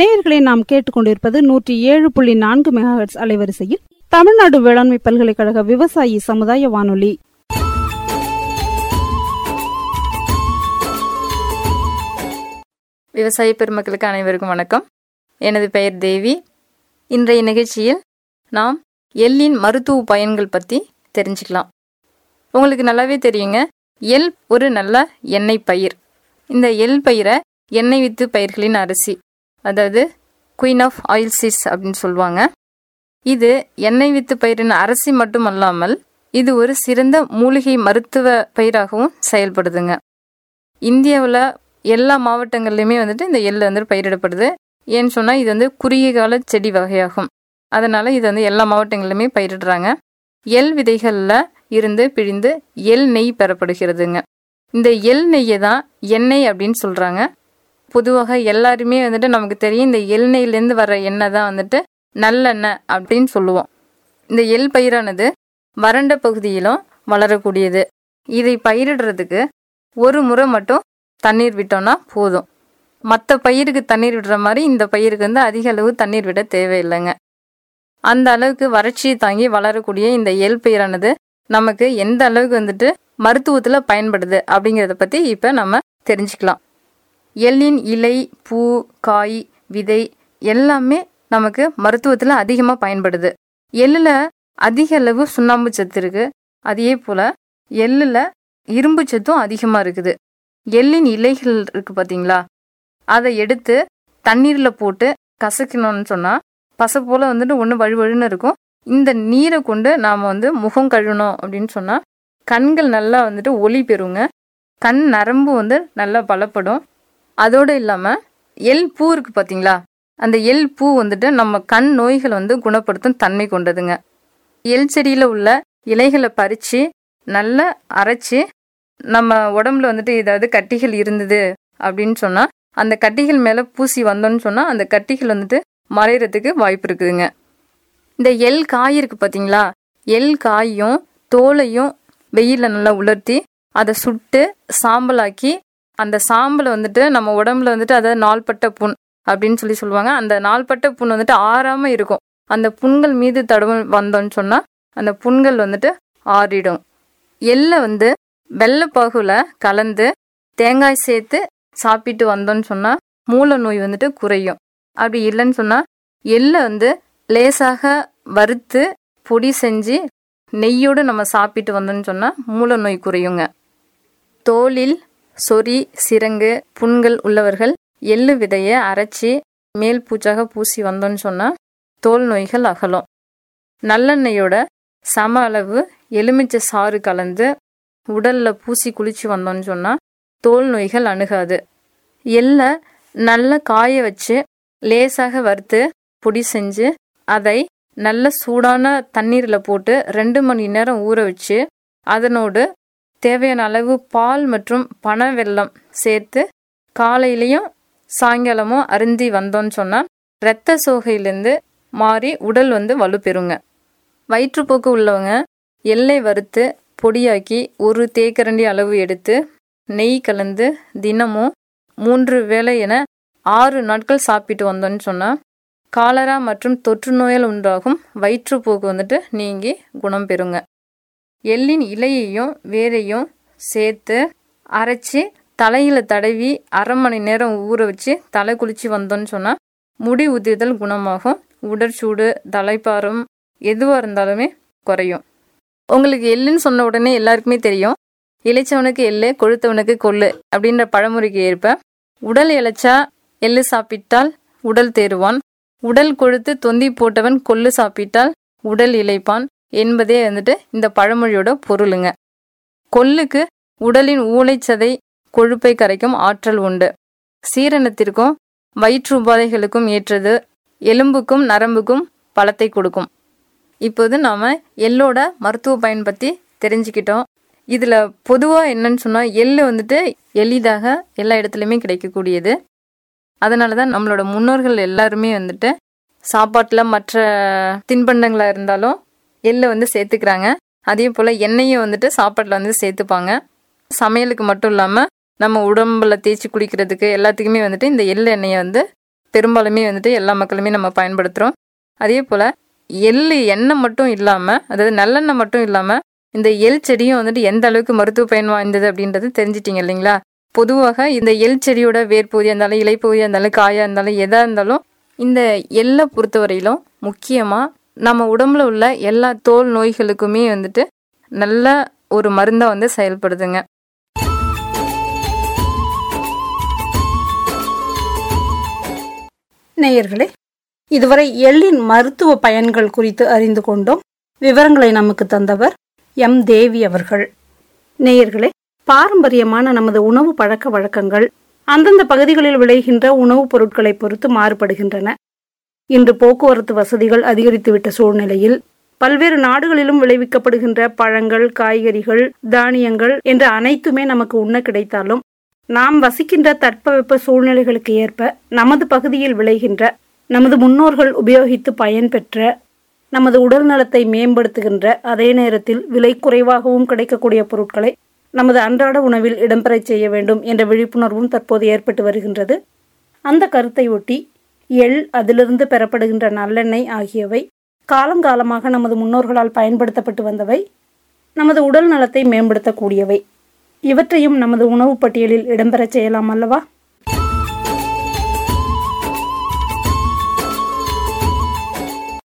நேயர்களை நாம் கேட்டுக்கொண்டிருப்பது நூற்றி ஏழு புள்ளி நான்கு மெகாஹெட்ஸ் அலைவரிசையில் தமிழ்நாடு வேளாண்மை பல்கலைக்கழக விவசாயி சமுதாய வானொலி விவசாய பெருமக்களுக்கு அனைவருக்கும் வணக்கம் எனது பெயர் தேவி இன்றைய நிகழ்ச்சியில் நாம் எள்ளின் மருத்துவ பயன்கள் பற்றி தெரிஞ்சுக்கலாம் உங்களுக்கு நல்லாவே தெரியுங்க எள் ஒரு நல்ல எண்ணெய் பயிர் இந்த எள் பயிரை எண்ணெய் வித்து பயிர்களின் அரிசி அதாவது குயின் ஆஃப் ஆயில் சீட்ஸ் அப்படின்னு சொல்லுவாங்க இது எண்ணெய் வித்து பயிரின் அரிசி மட்டும் அல்லாமல் இது ஒரு சிறந்த மூலிகை மருத்துவ பயிராகவும் செயல்படுதுங்க இந்தியாவில் எல்லா மாவட்டங்கள்லையுமே வந்துட்டு இந்த எள் வந்து பயிரிடப்படுது ஏன்னு சொன்னால் இது வந்து குறுகிய கால செடி வகையாகும் அதனால் இது வந்து எல்லா மாவட்டங்களிலுமே பயிரிடுறாங்க எள் விதைகளில் இருந்து பிழிந்து எள் நெய் பெறப்படுகிறதுங்க இந்த எள் நெய்யை தான் எண்ணெய் அப்படின்னு சொல்கிறாங்க பொதுவாக எல்லாருமே வந்துட்டு நமக்கு தெரியும் இந்த எள் நெய்லேருந்து வர எண்ணெய் தான் வந்துட்டு நல்லெண்ணெய் அப்படின்னு சொல்லுவோம் இந்த எள் பயிரானது வறண்ட பகுதியிலும் வளரக்கூடியது இதை பயிரிடுறதுக்கு ஒரு முறை மட்டும் தண்ணீர் விட்டோம்னா போதும் மற்ற பயிருக்கு தண்ணீர் விடுற மாதிரி இந்த பயிருக்கு வந்து அதிக அளவு தண்ணீர் விட தேவையில்லைங்க அந்த அளவுக்கு வறட்சியை தாங்கி வளரக்கூடிய இந்த எள் பயிரானது நமக்கு எந்த அளவுக்கு வந்துட்டு மருத்துவத்தில் பயன்படுது அப்படிங்கிறத பற்றி இப்போ நம்ம தெரிஞ்சுக்கலாம் எள்ளின் இலை பூ காய் விதை எல்லாமே நமக்கு மருத்துவத்தில் அதிகமாக பயன்படுது எள்ளில் அதிக அளவு சுண்ணாம்பு சத்து இருக்கு அதே போல் எள்ளில் இரும்பு சத்தும் அதிகமாக இருக்குது எள்ளின் இலைகள் இருக்கு பார்த்தீங்களா அதை எடுத்து தண்ணீரில் போட்டு கசக்கணும்னு சொன்னால் பசை போல் வந்துட்டு ஒன்று வழுவழுன்னு இருக்கும் இந்த நீரை கொண்டு நாம் வந்து முகம் கழுவணும் அப்படின்னு சொன்னால் கண்கள் நல்லா வந்துட்டு ஒளி பெறுங்க கண் நரம்பு வந்து நல்லா பலப்படும் அதோடு இல்லாமல் எள் பூ இருக்கு பார்த்தீங்களா அந்த எள் பூ வந்துட்டு நம்ம கண் நோய்கள் வந்து குணப்படுத்தும் தன்மை கொண்டதுங்க எள் செடியில் உள்ள இலைகளை பறித்து நல்லா அரைச்சி நம்ம உடம்புல வந்துட்டு ஏதாவது கட்டிகள் இருந்தது அப்படின்னு சொன்னால் அந்த கட்டிகள் மேலே பூசி வந்தோன்னு சொன்னால் அந்த கட்டிகள் வந்துட்டு மறையறதுக்கு வாய்ப்பு இருக்குதுங்க இந்த எள் காய் இருக்கு பார்த்தீங்களா எள் காயும் தோலையும் வெயிலில் நல்லா உலர்த்தி அதை சுட்டு சாம்பலாக்கி அந்த சாம்பலை வந்துட்டு நம்ம உடம்புல வந்துட்டு அதை நாள்பட்ட புண் அப்படின்னு சொல்லி சொல்லுவாங்க அந்த நாள்பட்ட புண் வந்துட்டு ஆறாமல் இருக்கும் அந்த புண்கள் மீது தடவை வந்தோன்னு சொன்னால் அந்த புண்கள் வந்துட்டு ஆறிடும் எள்ளை வந்து வெள்ளைப்பாகுல கலந்து தேங்காய் சேர்த்து சாப்பிட்டு வந்தோன்னு சொன்னால் மூல நோய் வந்துட்டு குறையும் அப்படி இல்லைன்னு சொன்னால் எள்ளை வந்து லேசாக வறுத்து பொடி செஞ்சு நெய்யோடு நம்ம சாப்பிட்டு வந்தோம்னு சொன்னால் மூல நோய் குறையுங்க தோலில் சொறி சிரங்கு புண்கள் உள்ளவர்கள் எள்ளு விதையை அரைச்சி மேல் பூச்சாக பூசி வந்தோன்னு சொன்னால் தோல் நோய்கள் அகலும் நல்லெண்ணெயோட சம அளவு எலுமிச்சை சாறு கலந்து உடலில் பூசி குளிச்சு வந்தோன்னு சொன்னால் தோல் நோய்கள் அணுகாது எள்ளை நல்லா காய வச்சு லேசாக வறுத்து பொடி செஞ்சு அதை நல்ல சூடான தண்ணீரில் போட்டு ரெண்டு மணி நேரம் ஊற வச்சு அதனோடு தேவையான அளவு பால் மற்றும் பனை வெல்லம் சேர்த்து காலையிலையும் சாயங்காலமும் அருந்தி வந்தோன்னு சொன்னால் இரத்த சோகையிலேருந்து மாறி உடல் வந்து வலுப்பெறுங்க வயிற்றுப்போக்கு உள்ளவங்க எள்ளை வறுத்து பொடியாக்கி ஒரு தேக்கரண்டி அளவு எடுத்து நெய் கலந்து தினமும் மூன்று வேளை என ஆறு நாட்கள் சாப்பிட்டு வந்தோன்னு சொன்னால் காலரா மற்றும் தொற்று நோயால் உண்டாகும் வயிற்றுப்போக்கு வந்துட்டு நீங்கி குணம் பெறுங்க எள்ளின் இலையையும் வேரையும் சேர்த்து அரைச்சி தலையில் தடவி அரை மணி நேரம் ஊற வச்சு தலை குளிச்சு வந்தோன்னு சொன்னால் முடி உதிர்தல் குணமாகும் உடற்சூடு தலைப்பாரம் எதுவாக இருந்தாலுமே குறையும் உங்களுக்கு எள்ளுன்னு சொன்ன உடனே எல்லாருக்குமே தெரியும் இளைச்சவனுக்கு எள்ளு கொழுத்தவனுக்கு கொள்ளு அப்படின்ற பழமொழிக்கு ஏற்ப உடல் இழைச்சா எள்ளு சாப்பிட்டால் உடல் தேறுவான் உடல் கொழுத்து தொந்தி போட்டவன் கொள்ளு சாப்பிட்டால் உடல் இழைப்பான் என்பதே வந்துட்டு இந்த பழமொழியோட பொருளுங்க கொள்ளுக்கு உடலின் ஊளைச்சதை கொழுப்பை கரைக்கும் ஆற்றல் உண்டு சீரணத்திற்கும் வயிற்று உபாதைகளுக்கும் ஏற்றது எலும்புக்கும் நரம்புக்கும் பலத்தை கொடுக்கும் இப்போது நாம் எள்ளோட மருத்துவ பயன் பற்றி தெரிஞ்சுக்கிட்டோம் இதில் பொதுவாக என்னன்னு சொன்னால் எள்ளு வந்துட்டு எளிதாக எல்லா இடத்துலையுமே கிடைக்கக்கூடியது அதனால தான் நம்மளோட முன்னோர்கள் எல்லாருமே வந்துட்டு சாப்பாட்டில் மற்ற தின்பண்டங்களாக இருந்தாலும் எள்ளை வந்து சேர்த்துக்கிறாங்க அதே போல் எண்ணெயும் வந்துட்டு சாப்பாட்டில் வந்து சேர்த்துப்பாங்க சமையலுக்கு மட்டும் இல்லாமல் நம்ம உடம்புல தேய்ச்சி குளிக்கிறதுக்கு எல்லாத்துக்குமே வந்துட்டு இந்த எள்ளு எண்ணெயை வந்து பெரும்பாலுமே வந்துட்டு எல்லா மக்களுமே நம்ம பயன்படுத்துகிறோம் அதே போல் எள்ளு எண்ணெய் மட்டும் இல்லாமல் அதாவது நல்லெண்ணெய் மட்டும் இல்லாமல் இந்த எள் செடியும் வந்துட்டு எந்த அளவுக்கு மருத்துவ பயன் வாய்ந்தது அப்படின்றது தெரிஞ்சிட்டிங்க இல்லைங்களா பொதுவாக இந்த எள் செடியோட வேர்பகுதியாக இருந்தாலும் இலைப்பகுதியாக இருந்தாலும் காயாக இருந்தாலும் எதாக இருந்தாலும் இந்த எள்ளை பொறுத்தவரையிலும் முக்கியமாக நம்ம உடம்புல உள்ள எல்லா தோல் நோய்களுக்குமே வந்துட்டு நல்ல ஒரு மருந்தாக வந்து செயல்படுதுங்க நேயர்களே இதுவரை எள்ளின் மருத்துவ பயன்கள் குறித்து அறிந்து கொண்டோம் விவரங்களை நமக்கு தந்தவர் எம் தேவி அவர்கள் நேயர்களே பாரம்பரியமான நமது உணவு பழக்க வழக்கங்கள் அந்தந்த பகுதிகளில் விளைகின்ற உணவுப் பொருட்களை பொறுத்து மாறுபடுகின்றன இன்று போக்குவரத்து வசதிகள் அதிகரித்துவிட்ட சூழ்நிலையில் பல்வேறு நாடுகளிலும் விளைவிக்கப்படுகின்ற பழங்கள் காய்கறிகள் தானியங்கள் என்ற அனைத்துமே நமக்கு உண்ண கிடைத்தாலும் நாம் வசிக்கின்ற தட்பவெப்ப சூழ்நிலைகளுக்கு ஏற்ப நமது பகுதியில் விளைகின்ற நமது முன்னோர்கள் உபயோகித்து பயன்பெற்ற நமது உடல் நலத்தை மேம்படுத்துகின்ற அதே நேரத்தில் விலை குறைவாகவும் கிடைக்கக்கூடிய பொருட்களை நமது அன்றாட உணவில் இடம்பெறச் செய்ய வேண்டும் என்ற விழிப்புணர்வும் தற்போது ஏற்பட்டு வருகின்றது அந்த கருத்தை ஒட்டி எள் அதிலிருந்து பெறப்படுகின்ற நல்லெண்ணெய் ஆகியவை காலங்காலமாக நமது முன்னோர்களால் பயன்படுத்தப்பட்டு வந்தவை நமது உடல் நலத்தை மேம்படுத்தக்கூடியவை இவற்றையும் நமது உணவு பட்டியலில் இடம்பெறச் செய்யலாம் அல்லவா